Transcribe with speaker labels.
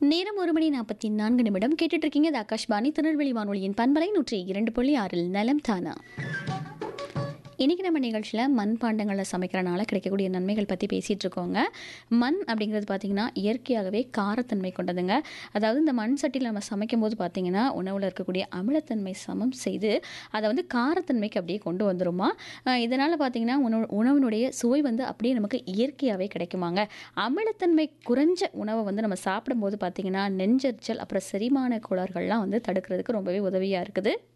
Speaker 1: நேரம் ஒரு மணி நாற்பத்தி நான்கு நிமிடம் கேட்டுட்டு இருக்கீங்க இது ஆகாஷ்பாணி திருநெல்வேலி வானொலியின் பண்பலை நூற்றி இரண்டு புள்ளி ஆறில் நலம் தானா இன்றைக்கி நம்ம நிகழ்ச்சியில் மண்பாண்டங்களில் சமைக்கிறனால கிடைக்கக்கூடிய நன்மைகள் பற்றி பேசிகிட்டு இருக்கோங்க மண் அப்படிங்கிறது பார்த்திங்கன்னா இயற்கையாகவே காரத்தன்மை கொண்டதுங்க அதாவது இந்த மண் சட்டியில் நம்ம சமைக்கும் போது பார்த்திங்கன்னா உணவில் இருக்கக்கூடிய அமிலத்தன்மை சமம் செய்து அதை வந்து காரத்தன்மைக்கு அப்படியே கொண்டு வந்துருமா அஹ் இதனால் பார்த்திங்கன்னா உணவு உணவினுடைய சுவை வந்து அப்படியே நமக்கு இயற்கையாகவே கிடைக்குமாங்க அமிலத்தன்மை குறைஞ்ச உணவை வந்து நம்ம சாப்பிடும்போது பார்த்திங்கன்னா நெஞ்செரிச்சல் அப்புறம் செரிமான கோளாறுகள்லாம் வந்து தடுக்கிறதுக்கு ரொம்பவே உதவியாக இருக்குது